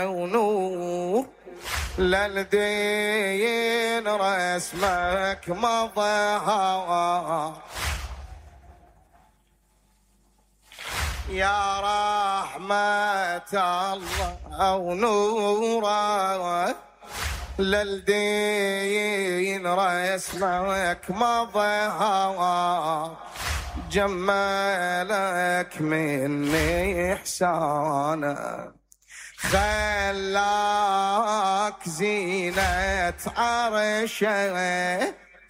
ونور للدين رسمك مظهر يا رحمة الله ونوره للدين رسمك مظهر جمالك مني إحسانك خلاك زينة عرشه